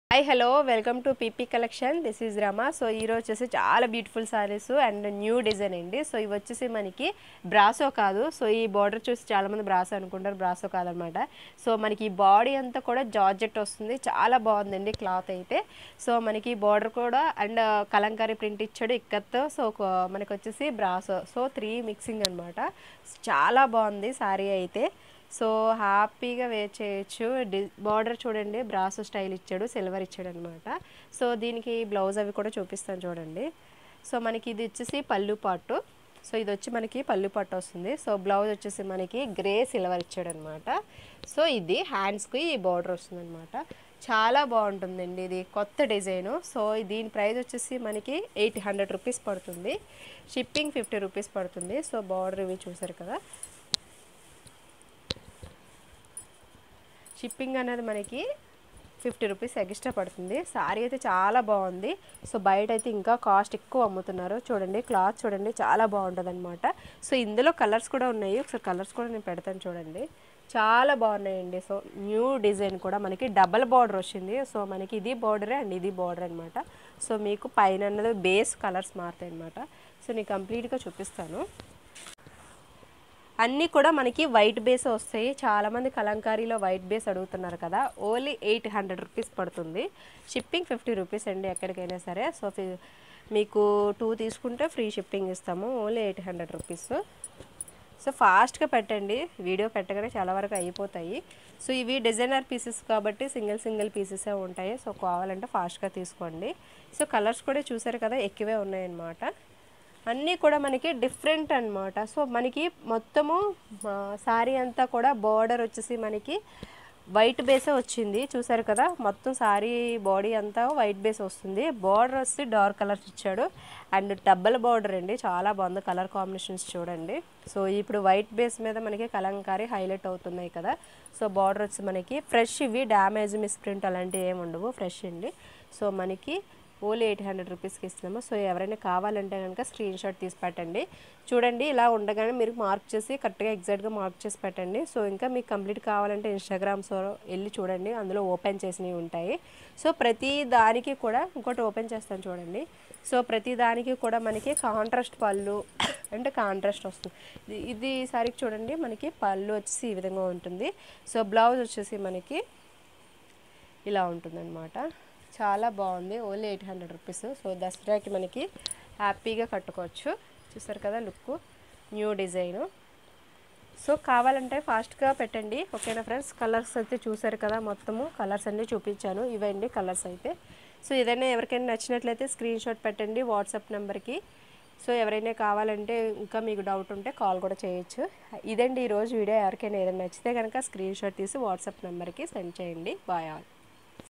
hi hello welcome to PP collection this is Rama so ఈరోజు వచ్చేసి చాలా beautiful saris and new design అండి so ఇవి వచ్చేసి మనకి బ్రాసో కాదు సో ఈ బార్డర్ చూసి చాలామంది బ్రాసో అనుకుంటారు బ్రాసో కాదనమాట సో మనకి ఈ బాడీ అంతా కూడా జార్జెట్ వస్తుంది చాలా బాగుందండి క్లాత్ అయితే సో మనకి బార్డర్ కూడా అండ్ కలంకారీ ప్రింట్ ఇచ్చాడు ఇక్కత్తో సో ఒక- మనకి వచ్చేసి బ్రాసో సో త్రీ మిక్సింగ్ అనమాట చాలా బాగుంది సారీ అయితే సో హ్యాపీగా వేర్ చేయొచ్చు డి బార్డర్ చూడండి బ్రాసో స్టైల్ ఇచ్చాడు సిల్వర్ ఇచ్చాడు అనమాట సో దీనికి బ్లౌజ్ అవి కూడా చూపిస్తాను చూడండి సో మనకి ఇది వచ్చేసి పళ్ళు పాటు సో ఇది వచ్చి మనకి పళ్ళు పట్టు వస్తుంది సో బ్లౌజ్ వచ్చేసి మనకి గ్రే సిల్వర్ ఇచ్చాడు అనమాట సో ఇది హ్యాండ్స్కి ఈ బార్డర్ వస్తుంది అనమాట చాలా బాగుంటుందండి ఇది కొత్త డిజైను సో దీని ప్రైస్ వచ్చేసి మనకి ఎయిట్ హండ్రెడ్ రూపీస్ పడుతుంది షిప్పింగ్ ఫిఫ్టీ రూపీస్ పడుతుంది సో బార్డర్ ఇవి చూసారు కదా షిప్పింగ్ అనేది మనకి ఫిఫ్టీ రూపీస్ ఎక్స్ట్రా పడుతుంది సారీ అయితే చాలా బాగుంది సో బయట అయితే ఇంకా కాస్ట్ ఎక్కువ అమ్ముతున్నారు చూడండి క్లాత్ చూడండి చాలా బాగుంటుంది అనమాట సో ఇందులో కలర్స్ కూడా ఉన్నాయి ఒకసారి కలర్స్ కూడా నేను పెడతాను చూడండి చాలా బాగున్నాయండి సో న్యూ డిజైన్ కూడా మనకి డబల్ బార్డర్ వచ్చింది సో మనకి ఇది బార్డరే అండ్ ఇది బార్డర్ అనమాట సో మీకు పైన అన్నది బేస్ కలర్స్ మారుతాయి అనమాట సో నేను కంప్లీట్గా చూపిస్తాను అన్నీ కూడా మనకి వైట్ బేస్ వస్తాయి చాలామంది కలంకారీలో వైట్ బేస్ అడుగుతున్నారు కదా ఓన్లీ ఎయిట్ హండ్రెడ్ రూపీస్ పడుతుంది షిప్పింగ్ ఫిఫ్టీ రూపీస్ అండి ఎక్కడికైనా సరే సో ఫి- మీకు టూ తీసుకుంటే ఫ్రీ షిప్పింగ్ ఇస్తాము only eight hundred rupees so ఫాస్ట్గా పెట్టండి వీడియో పెట్టగానే చాలా వరకు అయిపోతాయి సో ఇవి డిజైనర్ పీసెస్ కాబట్టి సింగిల్ సింగిల్ పీసెసే ఉంటాయి సో కావాలంటే ఫాస్ట్గా తీసుకోండి సో కలర్స్ కూడా చూసారు కదా ఎక్కువే ఉన్నాయన్నమాట అన్నీ కూడా మనకి డిఫరెంట్ అన్నమాట సో మనకి మొత్తము శారీ అంతా కూడా బార్డర్ వచ్చేసి మనకి వైట్ బేసే వచ్చింది చూసారు కదా మొత్తం శారీ బాడీ అంతా వైట్ బేస్ వస్తుంది బార్డర్ వచ్చి డార్క్ కలర్స్ ఇచ్చాడు అండ్ డబ్బల్ బార్డర్ అండి చాలా బాగుంది కలర్ కాంబినేషన్స్ చూడండి సో ఇప్పుడు వైట్ బేస్ మీద మనకి కలంకారీ హైలైట్ అవుతున్నాయి కదా సో బార్డర్ వచ్చి మనకి ఫ్రెష్ ఇవి డ్యామేజ్ మిస్ప్రింట్ అలాంటివి ఏమి ఉండవు ఫ్రెష్ అండి సో మనకి ఓన్లీ ఎయిట్ హండ్రెడ్ రూపీస్కి ఇస్తున్నాము సో ఎవరైనా కావాలంటే కనుక స్క్రీన్ షాట్ తీసి పెట్టండి చూడండి ఇలా ఉండగానే మీరు మార్క్ చేసి కరెక్ట్గా ఎగ్జాక్ట్గా మార్క్ చేసి పెట్టండి సో ఇంకా మీకు కంప్లీట్ కావాలంటే ఇన్స్టాగ్రామ్స్ వెళ్ళి చూడండి అందులో ఓపెన్ చేసినవి ఉంటాయి సో ప్రతి దానికి కూడా ఇంకోటి ఓపెన్ చేస్తాను చూడండి సో ప్రతి దానికి కూడా మనకి కాంట్రాస్ట్ పళ్ళు అంటే కాంట్రాస్ట్ వస్తుంది ఇది- ఇది సారికి చూడండి మనకి పళ్ళు వచ్చేసి ఈ విధంగా ఉంటుంది సో బ్లౌజ్ వచ్చేసి మనకి ఇలా ఉంటుందన్నమాట చాలా బాగుంది only eight hundred rupees so దసరాకి మనకి హ్యాపీగా కట్టుకోవచ్చు చూసారు కదా లుక్ న్యూ డిజైను సో కావాలంటే ఫాస్ట్గా పెట్టండి ఓకేనా ఫ్రెండ్స్ కలర్స్ అయితే చూసారు కదా మొత్తము కలర్స్ అన్నీ చూపించాను ఇవండి కలర్స్ అయితే సో ఏదైనా ఎవరికైనా నచ్చినట్లయితే స్క్రీన్ షాట్ పెట్టండి వాట్సాప్ నెంబర్కి సో ఎవరైనా కావాలంటే ఇంకా మీకు డౌట్ ఉంటే కాల్ కూడా చేయొచ్చు ఇదండి ఈరోజు వీడియో ఎవరికైనా ఏదైనా నచ్చితే కనుక స్క్రీన్ షాట్ తీసి వాట్సాప్ నెంబర్కి సెండ్ చేయండి బాయ్ ఆల్